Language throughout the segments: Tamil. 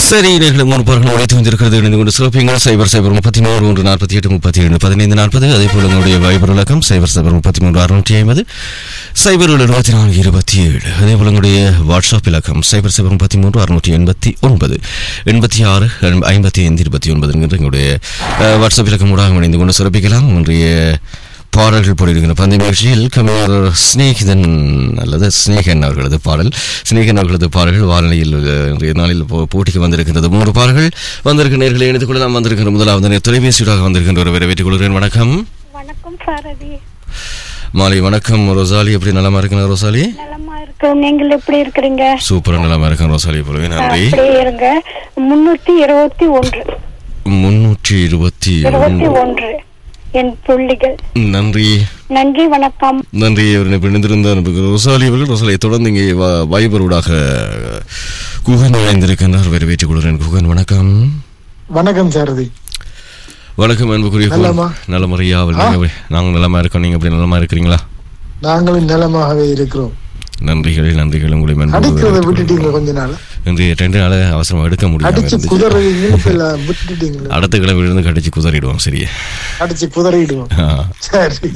சரி நேர்களை மூணு பார்கள் உழைத்து வந்திருக்கிறது இணைந்து கொண்டு சிறப்பிங்கள் சைபர் சைபர் முப்பத்தி மூன்று ஒன்று நாற்பத்தி எட்டு முப்பத்தி ஏழு பதினைந்து நாற்பது அதே போல உங்களுடைய வைபர் இலக்கம் சைபர் சைபர் முப்பத்தி மூன்று அறுநூற்றி ஐம்பது சைபர் எழுபத்தி நான்கு இருபத்தி ஏழு அதே போல உங்களுடைய வாட்ஸ்அப் இலக்கம் சைபர் சைபர் முப்பத்தி மூன்று அறுநூற்றி எண்பத்தி ஒன்பது எண்பத்தி ஆறு ஐம்பத்தி ஐந்து இருபத்தி ஒன்பது என்கின்ற எங்களுடைய அஹ், வாட்ஸ்அப் இலக்கம் ஊடாக இணைந்து கொண்டு சிறப்பிக்கலாம் இன்றைய பாடல்கள் போட்டிருக்கிற பந்தய நிகழ்ச்சியில் கவிஞர் ஸ்நேகிதன் அல்லது ஸ்நேகன் அவர்களது பாடல் ஸ்நேகன் அவர்களது பாடல்கள் வாரணியில் அஹ், இன்றைய நாளில் போ- போட்டிக்கு வந்திருக்கின்றது மூன்று பாடல்கள் வந்திருக்கிற நேர்களை இணைத்துக் கொள்ள நாம் வந்திருக்கிற முதலாவது நேர் தொலைபேசியூடாக வந்திருக்கின்ற ஒரு வரவேற்றுக் கொள்கிறேன் வணக்கம் வணக்கம் சாரதி மாலை வணக்கம் ரோசாலி எப்படி நலமா இருக்கணும் ரோசாலி நலமா இருக்கோம் நீங்கள் எப்படி இருக்கிறீங்க சூப்பரா நலமா இருக்கேன் ரோசாலி போலவே நன்றி அப்படியே இருங்க முன்னூத்தி இருபத்தி ஒன்று முன்னூற்றி இருபத்தி இருபத்தி ஒன்று என் புள்ளிகள் நன்றி நன்றி வணக்கம் நன்றி அவர் பிணைந்திருந்த ரோசாலி அவர்கள் ரோசாலியை தொடர்ந்து இங்கே வ- வைபரூடாக குகன் இணைந்திருக்கின்றார் வரவேற்றுக் கொள்கிறேன் குகன் வணக்கம் வணக்கம் சாரதி வணக்கம் அன்புக்குரிய குகன். நலமா? நலமுறையா அவள் நீங்க எப்படி- நாங்க நலமா இருக்கோம் நீங்க எப்படி நலமா இருக்கிறீங்களா நாங்களும் நலமாகவே இருக்கிறோம் நன்றிகள் நன்றிகள் உங்களை அன்போடு அடிக்கிறத வரவேற்றுக் விட்டுட்டீங்க கொள்கிறேன். கொஞ்ச நாள் இன்றைய ரெண்டு நாள் அவசரமா எடுக்க முடியாம அடிச்சு இருந்துச்சு குதறீங்க இப்ப எல்லாம் விட்டுட்டீங்களே அடுத்த கிழமை இருந்து கடிச்சு குதறிடுவோம் சரியா அடிச்சு குதறிடுவோம் ஆ, சரி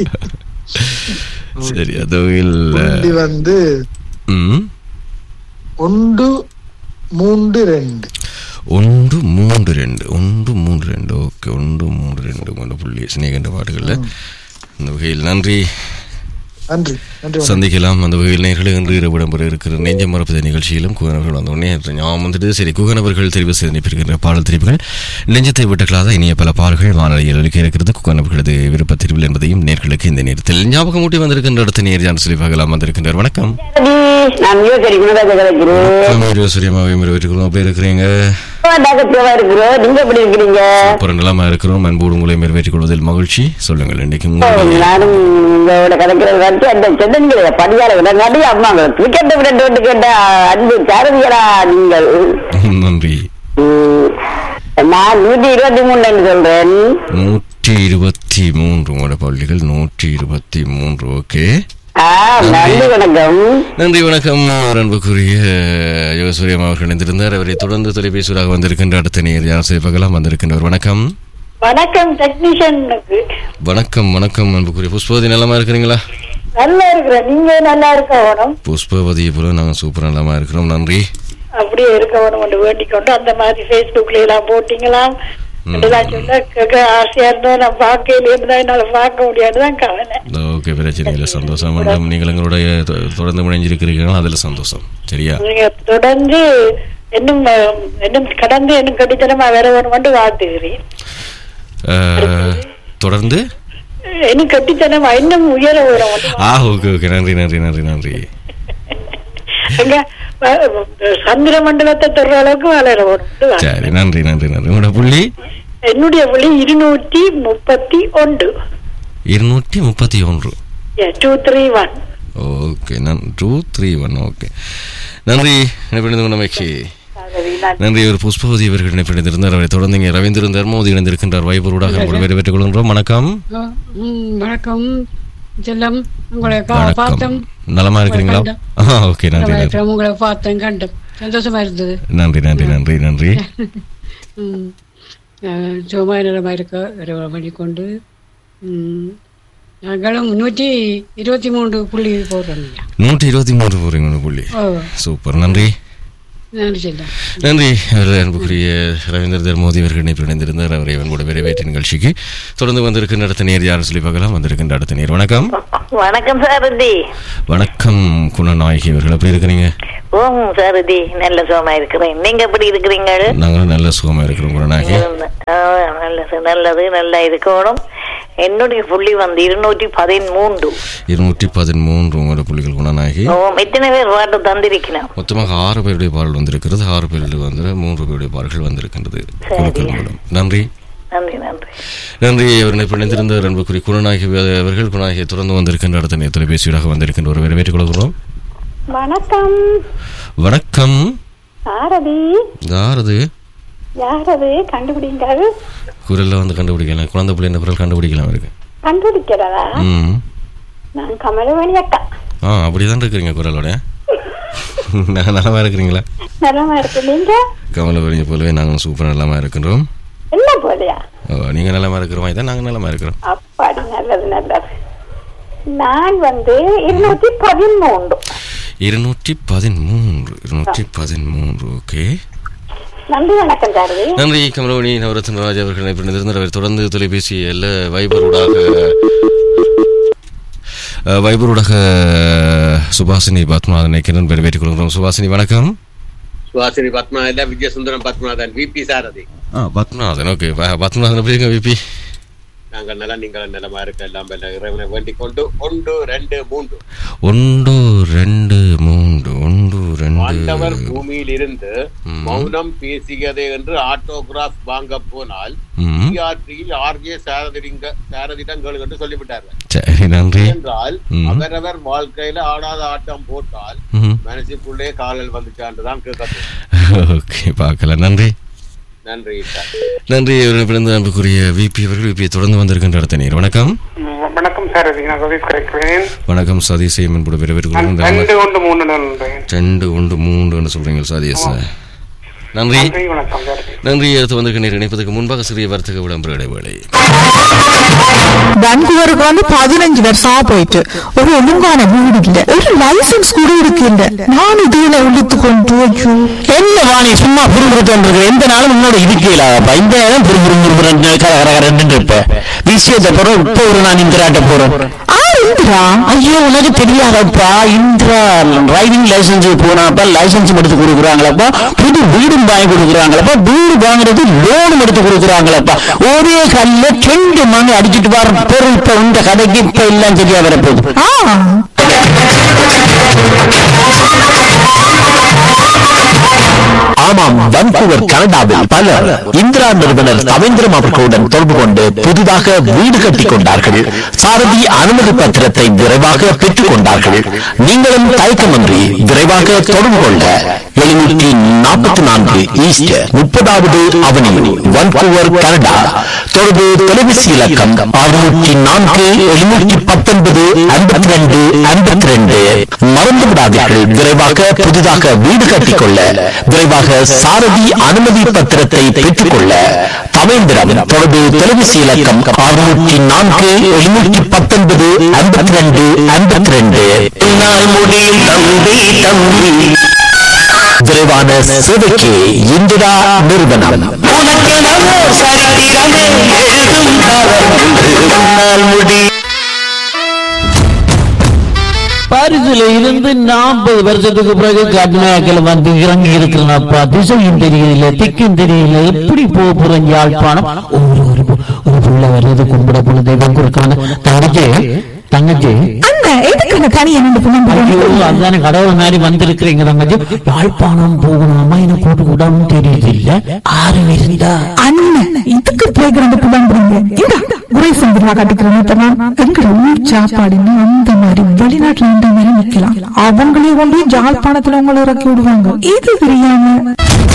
சரி அது வகையில் வண்டி வந்து ம், ஒன்று மூன்று ரெண்டு ஒன்று மூன்று ரெண்டு ஒன்று மூன்று ரெண்டு ஓகே ஒன்று மூன்று ரெண்டு கொண்ட புள்ளி சினேகண்ட பாட்டுகளில் இந்த வகையில் நன்றி நன்றி நன்றி வணக்கம். சந்திக்கலாம் அந்த வகையில் நேர்களை இன்று இரவு இடம்பெற இருக்கிற நெஞ்ச மரப்பத நிகழ்ச்சியிலும் குகனவர்கள் வந்த உடனே ஞாபகம் வந்துட்டு சரி குகனவர்கள் தெரிவு செய்து அனுப்பியிருக்கிற பாடல் தெரிவுகள் நெஞ்சத்தை விட்டுக்கலாத இனிய பல பாடல்கள் வானொலியில் ஒலிக்க இருக்கிறது குகனவர்களது விருப்ப தெரிவில் என்பதையும் நேர்களுக்கு இந்த நேரத்தில் ஞாபகம் ஊட்டி வந்திருக்கின்ற அடுத்த நேர் ஜான் சொல்லி பார்க்கலாம் வந்திருக்கின்றார் வணக்கம் நான் யோசரி குணதாக இருக்கிறேன் சூரியமாவை வரவேற்றுக்கிறோம் அப்படி இருக்கிறீங்க டாக்டர் இருக்கிறோம் நீங்க எப்படி இருக்கிறீங்க அப்புறம் நிலமா இருக்கிறோம் அன்போடு உங்களை நிறைவேற்றிக் கொள்வதில் மகிழ்ச்சி சொல்லுங்கள் இன்னைக்கு உங்களுடைய நானும் உங்களோட கதைக்கிறது வந்து அந்த சென்னன்கிற படியால விடங்காட்டி அம்மா கிரிக்கெட் விட கேட்ட அன்பு சாரதிகளா நீங்கள் நன்றி உம், நான் நூத்தி இருபத்தி மூணுன்னு சொல்றேன் நூற்றி இருபத்தி மூன்று உங்களோட பள்ளிகள் நூற்றி இருபத்தி மூன்று ஓகே ஆ, நன்றி வணக்கம் நன்றி வணக்கம் அன்புக்குரிய யோகசூரியம் அவர்கள் இணைந்திருந்தார் அவரை தொடர்ந்து தொலைபேசியாக வந்திருக்கின்ற அடுத்த நேர் யார் செய்வகலாம் வந்திருக்கின்றவர் வணக்கம் வணக்கம் டெக்னீஷியனுக்கு வணக்கம் வணக்கம் அன்புக்குரிய புஷ்பவதி நலமா இருக்கிறீங்களா நல்லா இருக்கிறேன் நீங்க நல்லா இருக்க வேணும் புஷ்பவதி போல நாங்கள் சூப்பர் நலமா இருக்கிறோம் நன்றி அப்படியே இருக்க வேணும் என்று வேண்டிக் கொண்டு அந்த மாதிரி ஃபேஸ்புக்ல எல்லாம் போட்டீங்களா இதெல்லாம் சொல்ல கேட்க ஆசையா இருந்தா நான் பார்க்கல இருந்தா என்னால பார்க்க முடியாதுதான் கவலை ஓகே பிரச்சனை இல்லை சந்தோஷம் மேடம் நீங்கள் எங்களுடைய தொ- தொடர்ந்து முனைஞ்சிருக்கிறீர்கள் அதில் சந்தோஷம் சரியா நீங்க தொடர்ந்து இன்னும் அஹ், இன்னும் கடந்து இன்னும் கடித்தனமா வேற வேணும் என்று வாழ்த்துகிறேன் அஹ், தொடர்ந்து இன்னும் கட்டித்தனமா இன்னும் உயர வேணும் என்று ஆ ஓகே ஓகே நன்றி நன்றி நன்றி நன்றி எங்க அஹ், சந்திர மண்டலத்தை தொடுற அளவுக்கு வளர வேணும் என்று வாழ்த்து. சரி நன்றி நன்றி நன்றி உங்களோட புள்ளி என்னுடைய விலை இருநூற்றி முப்பத்தி ஒன்று இருநூற்றி முப்பத்தி ஒன்று டூ த்ரீ ஒன் ஓகே நன் டூ த்ரீ ஒன் ஓகே நன்றி இணைப்பிணைந்து கொண்டமைக்கு நன்றி ஒரு புஷ்பவதி அவர்கள் இணைப்பிணைந்திருந்தார் அவரை தொடர்ந்து இங்கே ரவீந்திரன் தர்மோதி இணைந்திருக்கின்றார் வைபூடாக உங்களை வரவேற்றுக் கொள்கின்றோம் வணக்கம் ம், வணக்கம் செல்லம் உங்களை கா- வணக்கம் பார்த்தோம் நலமா இருக்கிறீங்களா ஆ ஓகே நன்றி நன்றி வணக்கம், உங்களை பார்த்தேன் கண்டோம் சந்தோஷமா இருந்தது நன்றி நன்றி நன்றி நன்றி ம், அஹ், சும்மா நிலமா இருக்க இறைவனை பண்ணிக்கொண்டு ம், நாங்களும் நூற்றி இருபத்தி மூன்று புள்ளி போடுறோம் நூற்றி இருபத்தி மூன்று போறீங்க புள்ளி ஓ சூப்பர் நன்றி நன்றி செல்லம் நன்றி அவர் அன்புக்குரிய ரவீந்திர தர்மோதி அவர்கள் இணைப்பு இணைந்திருந்தார் அவரை அவனோட வரவேற்று நிகழ்ச்சிக்கு தொடர்ந்து வந்திருக்கின்ற அடுத்த நேர் யாரும் சொல்லி பார்க்கலாம் வந்திருக்கின்ற அடுத்த நேர் வணக்கம் வணக்கம் சாரதி வணக்கம் குணநாயகி அவர்கள் எப்படி இருக்கிறீங்க ஓம் சாரதி நல்ல சுகமா இருக்கிறேன் நீங்க எப்படி இருக்கிறீங்க நாங்களும் நல்ல சுகமா இருக்கிறோம் குணநாயகி ஆ, நல்லது நல்லது நல்லா இருக்கணும் என்னுடைய புள்ளி வந்து இருநூற்றி பதிமூன்று இருநூற்றி பதிமூன்று உங்களோட புள்ளிகள் குணநாயகி ஓம் எத்தனை பேர் பாட்டு தந்திருக்கணும் மொத்தமாக ஆறு பேருடைய பாடல் வந்திருக்கிறது ஆறு பேருடைய வந்து மூன்று பேருடைய பாடல்கள் வந்திருக்கின்றது குழுக்கள் மூலம் நன்றி நன்றி நன்றி நன்றி அவர் இணைப்பு இணைந்திருந்த அன்புக்குரிய குணநாயகி அவர்கள் குணநாயகியை தொடர்ந்து வந்திருக்கின்ற அடுத்த நேர் தொலைபேசியாக வந்திருக்கின்ற ஒரு வரவேற்றுக் கொள்கிறோம் வணக்கம் வணக்கம் யாரதி யாரது யாரது கண்டுபிடிங்கள் குரல்ல வந்து கண்டுபிடிக்கலாம் குழந்தை பிள்ளை குரல் கண்டுபிடிக்கலாம் இருக்கு கண்டுபிடிக்கிறதா ம் நான் கமலமணி அக்கா ஆ அப்படிதான் இருக்கிறீங்க குரலோட நான் நலமா இருக்கிறீங்களா நலமா இருக்கு நீங்க கமலவரியை போலவே நாங்களும் சூப்பர் நலமா இருக்கின்றோம் என்ன போலையா ஓ, நீங்க நலமா இருக்கிற மாதிரி தான் நாங்க நலமா இருக்கிறோம் அப்பாடி நல்லது நல்லது நான் வந்து இருநூத்தி பதிமூன்று இருநூற்றி பதிமூன்று இருநூற்றி பதிமூன்று ஓகே நன்றி வணக்கம் சாரதி நன்றி கமலவணி நவரத்ன ராஜ் அவர்கள் இணைப்பிருந்திருந்தார் அவர் தொடர்ந்து தொலைபேசி அல்ல வைபரூடாக அஹ், வைபரூடாக சுபாசினி பத்மநாதனை கிரண் பெருவேற்றிக் கொள்கிறோம் சுபாசினி வணக்கம் சுவாசினி பத்மா இல்ல விஜயசுந்தரம் பத்மநாதன் விபி சாரதி ஆ பத்மநாதன் ஓகே பத்மநாதன் எப்படி இருக்க விபி நாங்கள் நல நீங்கள் நலமா இருக்க எல்லாம் வல்ல இறைவனை வேண்டிக் கொண்டு ஒன்று ரெண்டு மூன்று ஒன்று ரெண்டு மூன்று ஒன்று ஆண்டவர் ரெண்டு பூமியில் இருந்து ம். மௌனம் பேசியதே என்று ஆட்டோகிராஃப் வாங்க போனால் ம். டிஆர்டியில் ஆர்ஜே சாரதிங்க சாரதிடங்கள் என்று சொல்லிவிட்டார்கள் சரி நன்றி என்றால் ம். அவரவர் வாழ்க்கையில ஆடாத ஆட்டம் போட்டால் ம். மனசுக்குள்ளே காலல் வந்துச்சான்று தான் கேட்கணும் ஓகே பார்க்கலாம் நன்றி நன்றி சார் நன்றி பிறந்த அன்புக்குரிய விபி அவர்கள் விபி தொடர்ந்து வந்திருக்கின்ற அடுத்த நேர் வணக்கம் வணக்கம் சார் இது நான் சதீஷ் கிடைக்கிறேன் வணக்கம் சதீஷ் சேமன் கூட நான் பெருவிற்கு ரெண்டு ஒன்று மூணு நன்றேன் ரெண்டு ஒன்று மூன்று சொல்றீங்க சதீஷ் நன்றி நன்றி வணக்கம் சார் நன்றி அடுத்து வந்திருக்க நேர் இணைப்பதற்கு முன்பாக சிறிய வர்த்தக விளம்பர இடைவேளை பெங்களூருக்கு வந்து பதினஞ்சு வருஷமா போயிட்டு ஒரு ஒழுங்கான வீடு இல்ல ஒரு லைசன்ஸ் கூட இருக்கில்ல நான் இதுல உள்ளித்து கொண்டு ஐயோ என்ன வாணி சும்மா புரிஞ்சுட்டு எந்த நாளும் முன்னோட இருக்கலாப்பா இந்த நேரம் புரிஞ்சுருந்துருன்னு கரகரன்னு இருப்ப விஷயத்தை போறோம் இப்போ ஒரு நான் இந்திராட்ட போறேன் ஆ இந்திரா ஐயோ உனக்கு தெரியாதப்பா இந்திரா டிரைவிங் லைசன்ஸ் போனாப்பா லைசன்ஸ் எடுத்து கொடுக்குறாங்களப்பா புது வீடும் வாங்கி கொடுக்குறாங்களப்பா வீடு வாங்குறது லோனும் எடுத்து கொடுக்குறாங்களப்பா ஒரே கல்ல ரெண்டு மணி அடிச்சிட்டு வர பொருள் இப்ப இந்த கடைக்கு இப்ப எல்லாம் சரியா வரப்போகுது ஆ ஆமாம் வன்கூவர் கனடாவில் பலர் இந்திரா நிறுவனர் ரவீந்திரம் அவர்களுடன் தொடர்பு கொண்டு புதிதாக வீடு கட்டிக் கொண்டார்கள் சாரதி அனுமதி பத்திரத்தை விரைவாக பெற்றுக் கொண்டார்கள் நீங்களும் தயக்கமின்றி விரைவாக தொடர்பு கொள்ள எழுநூற்றி நாற்பத்தி நான்கு ஈஸ்ட் முப்பதாவது அவனியூ வன்கூவர் கனடா தொடர்பு தொலைபேசி இலக்கம் அறுநூற்றி நான்கு எழுநூற்றி பத்தொன்பது ஐம்பத்தி ரெண்டு ஐம்பத்தி ரெண்டு மறந்து விடாதீர்கள் விரைவாக புதிதாக வீடு கட்டிக்கொள்ள விரைவாக சாரதி அனுமதி பத்திரத்தை பெற்றுக்கொள்ள தவேந்திரம் தொடர்பு தொலைபேசி இலக்கம் அறுநூற்றி நான்கு எழுநூற்றி பத்தொன்பது ஐம்பத்தி ரெண்டு ஐம்பத்தி ரெண்டு முடியும் தம்பி தம்பி விரைவான சேவைக்கு இந்திரா நிறுவனம் உனக்கெனவோ சரித்திரமே எழுதும் காலம் என்று முன்னால் முடி பாரிஸ்ல இருந்து நாற்பது வருஷத்துக்கு பிறகு கடுமையாக்கல வந்து இறங்கி இருக்கிறனப்பா திசையும் தெரியல திக்கும் தெரியல எப்படி போக போறேன் யாழ்ப்பாணம் ஒரு ஒரு பு- ஒரு புள்ள வர்றது கும்பிட போன தெய்வம் கொடுக்கான தங்கச்சி தங்கச்சி அண்ணா எதுக்கு தனியா நின்று ஐயோ புலம்புறீங்க அதுதானே கடவுள் மாதிரி வந்திருக்கிறீங்க தங்கச்சி யாழ்ப்பாணம் போகணுமா என்ன கூட்டு கூடாமல் தெரியுது இல்ல ஆறு இருந்தா அண்ணன் இதுக்கு போய் கிடந்து புலம்புறீங்க இந்த குறை சந்திரா கட்டிக்கிறேன் எங்கட ஊர் சாப்பாடுன்னு அந்த மாதிரி வெளிநாட்டுல இந்த மாதிரி நிக்கலாம் அவங்களே கொண்டு போய் ஜாழ்ப்பாணத்துல உங்களை இறக்கி விடுவாங்க இது தெரியாம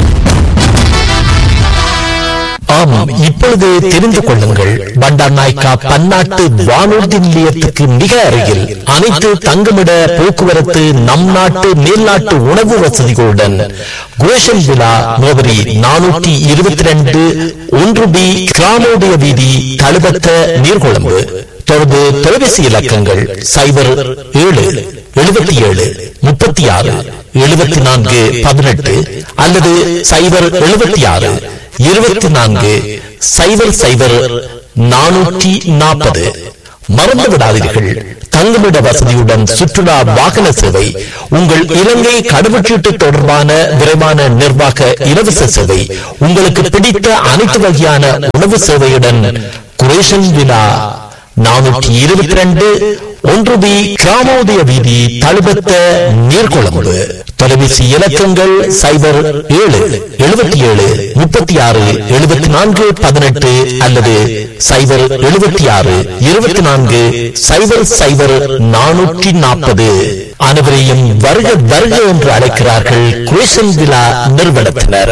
ஆமாம் இப்பொழுது தெரிந்து கொள்ளுங்கள் பண்டார் நாய்க்கா பன்னாட்டு வானூர்தி நிலையத்துக்கு மிக அருகில் அனைத்து தங்குமிட போக்குவரத்து நம் நாட்டு மேல்நாட்டு உணவு வசதிகளுடன் குரேஷன் விழா முகவரி நானூற்றி இருபத்தி ரெண்டு ஒன்று பி கிராமோதய வீதி தழுபத்த நீர்கொழும்பு தொடர்பு தொலைபேசி இலக்கங்கள் சைபர் ஏழு எழுபத்தி ஏழு முப்பத்தி ஆறு எழுபத்தி நான்கு பதினெட்டு அல்லது சைபர் எழுபத்தி ஆறு இருபத்தி நான்கு சைபர் சைபர் நானூற்றி நாற்பது மறந்து விடாதீர்கள் தங்குமிட வசதியுடன் சுற்றுலா வாகன சேவை உங்கள் இலங்கை கடவுச்சீட்டு தொடர்பான விரைவான நிர்வாக இலவச சேவை உங்களுக்கு பிடித்த அனைத்து வகையான உணவு சேவையுடன் குரேஷன் விழா நானூற்றி இருபத்தி ரெண்டு ஒன்று பி கிராமோதய வீதி தழுபத்த நீர்கொழும்பு தொலைபேசி இலக்கங்கள் சைபர் ஏழு எழுபத்தி ஏழு முப்பத்தி ஆறு எழுபத்தி நான்கு பதினெட்டு அல்லது சைபர் எழுபத்தி ஆறு இருபத்தி நான்கு சைபர் சைபர் நானூற்றி நாற்பது அனைவரையும் வருக வருக என்று அழைக்கிறார்கள் குரேஷன் விழா நிறுவனத்தினர்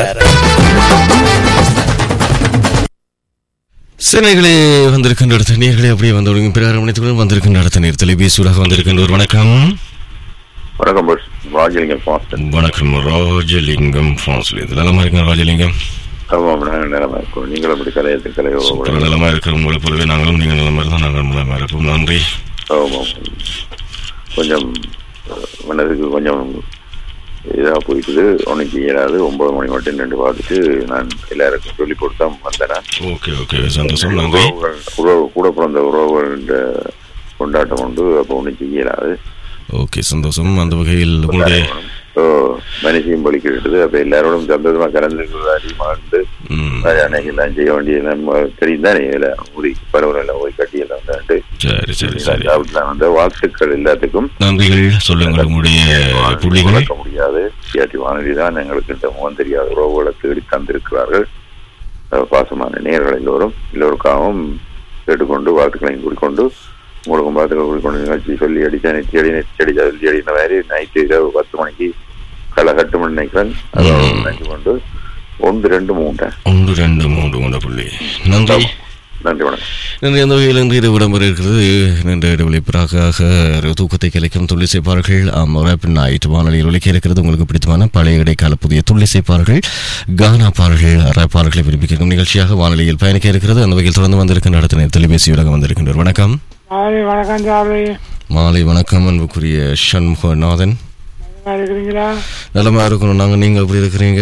சேனைகளே வந்திருக்கின்ற அடுத்த நேர்களே அப்படியே வந்து பிரகாரம் மணித்துடன் வந்திருக்கின்ற அடுத்த நேர் தொலைபேசியூடாக வந்திருக்கின்ற ஒரு வணக்கம் வணக்கம் பஸ் ராஜலிங்கம் பாஸ்டன் வணக்கம் ராஜலிங்கம் பிரான்ஸ்ல இருந்து நலமா இருக்கேன் ராஜலிங்கம் ஆமாம் நாங்கள் நிலமா இருக்கோம் நீங்களும் இப்படி கலையத்து கலையோ சூப்பர் நலமா இருக்கிற உங்களை போலவே நாங்களும் நீங்கள் நலமா இருந்தால் நாங்கள் நலமா இருப்போம் நன்றி ஆமாம் கொஞ்சம் அஹ், மனதுக்கு கொஞ்சம் இதாக போயிட்டுது ஒன்றும் செய்யலாது ஒன்பது மணி மட்டும் நின்று பார்த்துட்டு நான் எல்லாருக்கும் சொல்லி போட்டு தான் வந்தேன் ஓகே ஓகே சந்தோஷம் நன்றி உறவுகள் உறவு கூட பிறந்த உறவுகள் கொண்டாட்டம் உண்டு அப்போ ஒன்றும் செய்யலாது ஓகே சந்தோஷம் அந்த வகையில் உங்களுடைய ஓ மனுஷியும் பலிக்கிட்டு அப்ப எல்லாரோடும் சந்தோஷமா கலந்து மகிழ்ந்து ம், அன்னைக்கு எல்லாம் செய்ய வேண்டிய நம்ம தெரியும் தானே எல்லாம் ஊதி பரவல போய் கட்டி எல்லாம் வந்துட்டு சரி சரி சரி சாப்பிட்டுலாம் வந்த வாழ்த்துக்கள் எல்லாத்துக்கும் நன்றிகள் சொல்லுங்கள் உங்களுடைய புள்ளிகள் வளர்க்க முடியாது சிஆர்டி வானொலி தான் எங்களுக்கு இந்த முகம் தெரியாத உறவுகளை தேடி தந்திருக்கிறார்கள் அஹ் பாசமான நேயர்கள் எல்லோரும் எல்லோருக்காகவும் கேட்டுக்கொண்டு வாழ்த்துக்களையும் கூறிக்கொண்டு உங்களுக்கும் வாழ்த்துக்கள் கூறிக்கொண்டு நிகழ்ச்சி சொல்லி அடிச்சா நெத்தி அடி நெத்தி அடிச்சா சொல்லி அடின மாதிரி நைட்டு இரவு பத்து மணிக்கு களை கட்டுமணி நினைக்கிறேன் அதை நினைச்சு கொண்டு ஒன்று ரெண்டு மூட்டை ஒன்று ரெண்டு மூன்று கொண்ட புள்ளி நன்றி நன்றி வணக்கம் நன்றி அந்த வகையில் இன்று இது விளம்பரம் இருக்கிறது நீண்ட இடைவெளி பிறகாக தூக்கத்தை கலைக்கும் துள்ளிசை பாடல்கள் ரேப்பின் நைட் வானொலியில் ஒலிக்க இருக்கிறது உங்களுக்கு பிடித்தமான பழைய இடைக்கால புதிய துள்ளிசை பாடல்கள் கானா பாடல்கள் ரேப் பாடல்களை விரும்பி கேட்கும் நிகழ்ச்சியாக வானொலியில் பயணிக்க இருக்கிறது அந்த வகையில் தொடர்ந்து வந்திருக்கின்ற அடுத்த தொலைபேசி உலகம் வந்திருக்கின்றனர் வணக்கம் மாலை வணக்கம் ஜாபி மாலை வணக்கம் அன்புக்குரிய சண்முகநாதன் நல்லா இருக்கிறீங்களா நலமா இருக்கணும் நாங்கள் நீங்கள் எப்படி இருக்கிறீங்க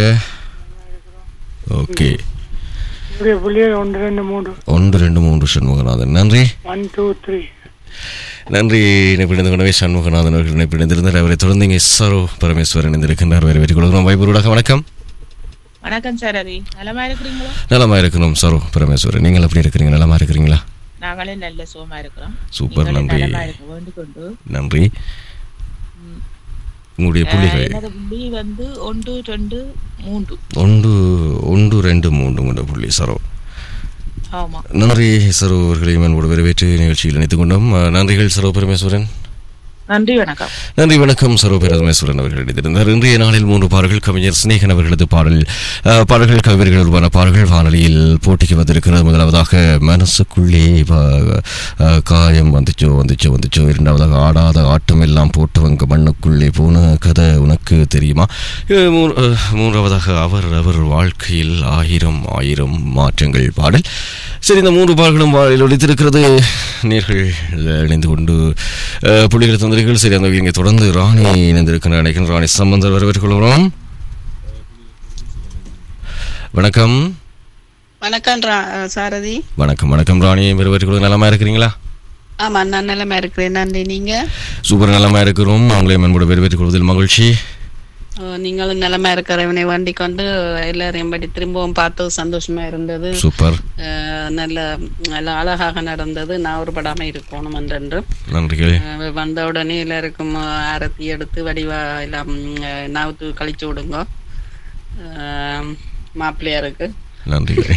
ஓகே இப்படியே புள்ளியல் ஒன்று ரெண்டு மூன்று ஒன்று ரெண்டு மூன்று சண்முகநாதன் நன்றி ஒன் டூ த்ரீ நன்றி இணைப்பிணைந்து கொண்டவே சண்முகநாதன் அவர்கள் இணைப்பிணைந்திருந்தார் அவரை தொடர்ந்து இங்கே சரோ பரமேஸ்வரன் இணைந்திருக்கின்றார் வேறு வெற்றி கொடுக்கிறோம் வைபூருடாக வணக்கம் வணக்கம் சாரதி நலமா இருக்கிறீங்களா நலமா இருக்கணும் சரோ பரமேஸ்வரன் நீங்கள் எப்படி இருக்கிறீங்க நலமா இருக்கிறீங்களா நாங்களே நல்ல சுகமா இருக்கிறோம் சூப்பர் நீங்களும் நன்றி நலமா இருக்க வேண்டிக் கொண்டு நன்றி உங்களுடைய ஆஹ், புள்ளிகள் எனது புள்ளி வந்து ஒன்று ரெண்டு மூன்று ஒன்று ஒன்று ரெண்டு மூன்று கொண்ட புள்ளி சரோ ஆமா நன்றி சரோ அவர்களையும் அன்போடு வரவேற்று நிகழ்ச்சியில் இணைத்துக் கொண்டோம் அஹ், நன்றிகள் சரோ பரமேஸ்வரன் நன்றி வணக்கம் நன்றி வணக்கம் சரோ பரமேஸ்வரன் அவர்கள் இணைந்திருந்தார் இன்றைய நாளில் மூன்று பாடல்கள் கவிஞர் சிநேகன் அவர்களது பாடல் அஹ், பாடல்கள் கவிஞர்கள் உருவான பாடல்கள் வானொலியில் போட்டிக்கு வந்திருக்கிறது முதலாவதாக மனசுக்குள்ளே வ- அஹ், காயம் வந்துச்சோ வந்துச்சோ வந்துச்சோ இரண்டாவதாக ஆடாத ஆட்டம் எல்லாம் போட்டவங்க மண்ணுக்குள்ளே போன கதை உனக்கு தெரியுமா அஹ், மூ- அஹ், மூன்றாவதாக அவர் அவர் வாழ்க்கையில் ஆயிரம் ஆயிரம் மாற்றங்கள் பாடல் சரி இந்த மூன்று பாடல்களும் வாழில் ஒழித்திருக்கிறது நேர்கள் இணைந்து கொண்டு அஹ், புள்ளிகளை தந்திருக்கள் சரி அந்த இங்கே தொடர்ந்து ராணி இணைந்திருக்கின்ற நினைக்கிற ராணி சம்பந்தர் வரவேற்கொள்கிறோம் வணக்கம் வணக்கம் ரா- சாரதி வணக்கம் வணக்கம் ராணி வரவேற்கொள்வது நலமா இருக்கிறீங்களா ஆமா நான் நிலைமை இருக்கிறேன் நன்றி நீங்க சூப்பர் நலமா இருக்கிறோம் உங்களையும் அன்போடு வரவேற்றுக் கொள்வதில் மகிழ்ச்சி அஹ், நீங்களும் நிலைமை இருக்கிறவனை வேண்டிக் கொண்டு எல்லாரையும் படி திரும்பவும் பார்த்து சந்தோஷமா இருந்தது சூப்பர் அஹ், நல்ல நல்ல அழகாக நடந்தது நான் ஒரு படாம இருக்கணும் என்றென்று நன்றிகள் அஹ், வந்த உடனே எல்லாருக்கும் அஹ், ஆரத்தி எடுத்து வடிவா எல்லாம் அஹ், நாவுத்து கழிச்சு விடுங்க அஹ், மாப்பிள்ளையாருக்கு நன்றிகள்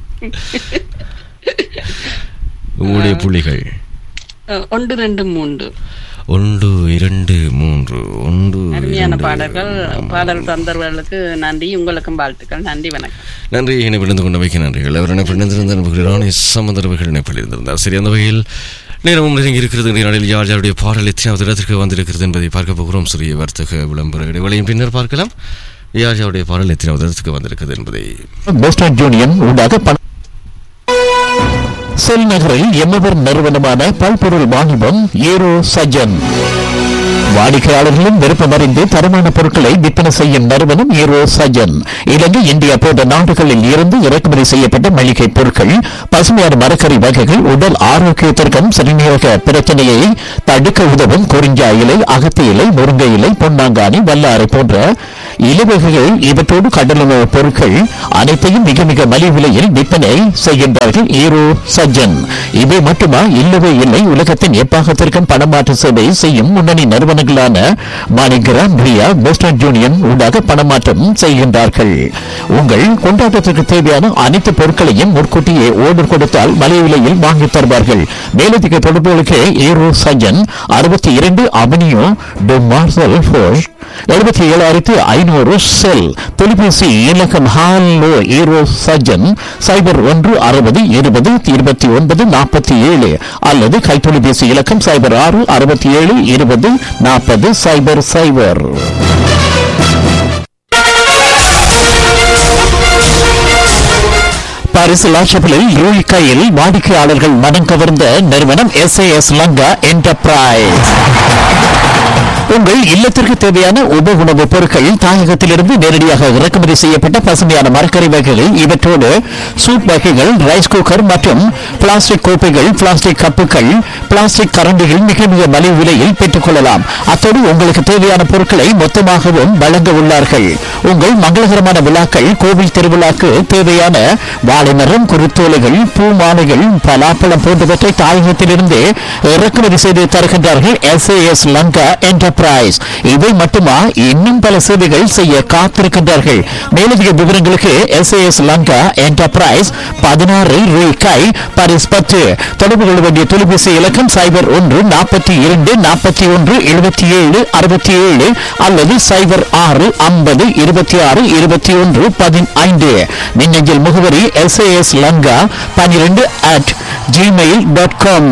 உங்களுடைய புள்ளிகள் அஹ், ஒன்று ரெண்டு மூன்று ஒன்று இரண்டு மூன்று ஒன்று அருமையான இரண்டு, பாடல்கள் பாடல் தந்தவர்களுக்கு நன்றி உங்களுக்கும் வாழ்த்துக்கள் நன்றி வணக்கம் நன்றி இணைப்பிழந்து கொண்ட வைக்க நன்றிகள் அவர் இணைப்பிழந்திருந்த நண்பர்கள் ராணி சம்பந்தரவர்கள் இணைப்பில் இருந்திருந்தார் சரி அந்த வகையில் நேரமும் நெருங்கி இருக்கிறது இன்றைய நாளில் யார் யாருடைய பாடல் எத்தனாவது இடத்திற்கு வந்திருக்கிறது என்பதை பார்க்க போகிறோம் சிறிய வர்த்தக விளம்பர இடைவெளியும் பின்னர் பார்க்கலாம் யார் யாருடைய பாடல் எத்தனாவது இடத்துக்கு வந்திருக்கிறது என்பதை போஸ்டன் யூனியன் ஊடாக பண செல் நகரில் எம்மவர் நிறுவனமான பல்பொருள் வாணிபம் ஏரோ சஜன் வாடிக்கையாளர்களும் விருப்பமறிந்து தரமான பொருட்களை விற்பனை செய்யும் நிறுவனம் ஏரோ சஜன் இலங்கை இந்தியா போன்ற நாடுகளில் இருந்து இறக்குமதி செய்யப்பட்ட மளிகை பொருட்கள் பசுமையான மரக்கறி வகைகள் உடல் ஆரோக்கியத்திற்கும் சிறுநீரக பிரச்சனையை தடுக்க உதவும் குறிஞ்சா இலை அகத்தி இலை முருங்கை இலை பொன்னாங்கானி வல்லாரை போன்ற இலவகைகள் இவற்றோடு கடலுணவு பொருட்கள் அனைத்தையும் மிக மிக மலிவு விலையில் விற்பனை செய்கின்றார்கள் ஈரோ சஜ்ஜன் இவை மட்டுமா இல்லவே இல்லை உலகத்தின் எப்பாகத்திற்கும் பணமாற்று சேவை செய்யும் முன்னணி நிறுவனங்களான மாணிகிராம் ரியா போஸ்டன் யூனியன் ஊடாக பணமாற்றம் செய்கின்றார்கள் உங்கள் கொண்டாட்டத்திற்கு தேவையான அனைத்து பொருட்களையும் முன்கூட்டியே ஓர்டர் கொடுத்தால் மலிவு விலையில் வாங்கித் தருவார்கள் மேலதிக தொடர்புகளுக்கு ஈரோ சஜ்ஜன் அறுபத்தி இரண்டு அவனியோ டு மார்சல் ஃபோஷ் எழுபத்தி ஏழாயிரத்தி ஐநூறு செல் தொலைபேசி இலக்கம் ஹாலோ ஈரோ சஜன் சைபர் ஒன்று அறுபது இருபது இருபத்தி ஒன்பது நாற்பத்தி ஏழு அல்லது கைத்தொலைபேசி இலக்கம் சைபர் ஆறு அறுபத்தி ஏழு இருபது நாற்பது நாற்பது சைபர் சைபர் பாரிஸ் லாஷபிளில் யூழிக்கையில் வாடிக்கையாளர்கள் மனம் கவர்ந்த நிறுவனம் எஸ் லங்கா என்டர்பிரைஸ் உங்கள் இல்லத்திற்கு தேவையான உப உணவுப் பொருட்கள் தாயகத்திலிருந்து நேரடியாக இறக்குமதி செய்யப்பட்ட பசுமையான மரக்கறி வகைகள் இவற்றோடு சூப் வகைகள் ரைஸ் குக்கர் மற்றும் பிளாஸ்டிக் கோப்பைகள் பிளாஸ்டிக் கப்புகள் பிளாஸ்டிக் கரண்டிகள் மிக மிக மலிவு விலையில் பெற்றுக் கொள்ளலாம் அத்தோடு உங்களுக்கு தேவையான பொருட்களை மொத்தமாகவும் வழங்க உள்ளார்கள் உங்கள் மங்களகரமான விழாக்கள் கோவில் திருவிழாக்கு தேவையான வாழைமரம் குருத்தோலைகள் பூ மாலைகள் பலாப்பழம் போன்றவற்றை தாயகத்திலிருந்து இறக்குமதி செய்து தருகின்றார்கள் எஸ் எஸ் லங்கா என்டர்பிரைஸ் இவை மட்டுமா இன்னும் பல சேவைகள் செய்ய காத்திருக்கின்றார்கள் மேலதிக விவரங்களுக்கு எஸ் எஸ் லங்கா என்டர்பிரைஸ் பதினாறு ரூபாய் பாரிஸ் பத்து தொடர்பு கொள்ள வேண்டிய தொலைபேசி இலக்கம் சைபர் ஒன்று நாற்பத்தி இரண்டு நாற்பத்தி ஒன்று எழுபத்தி ஏழு அறுபத்தி ஏழு அல்லது சைபர் ஆறு ஐம்பது இருபத்தி ஆறு இருபத்தி ஒன்று பதினைந்து மின்னஞ்சல் முகவரி எஸ் எஸ் லங்கா பன்னிரெண்டு at Gmail dot com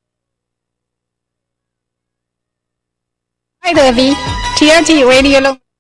Hi, Devi. TRT Radio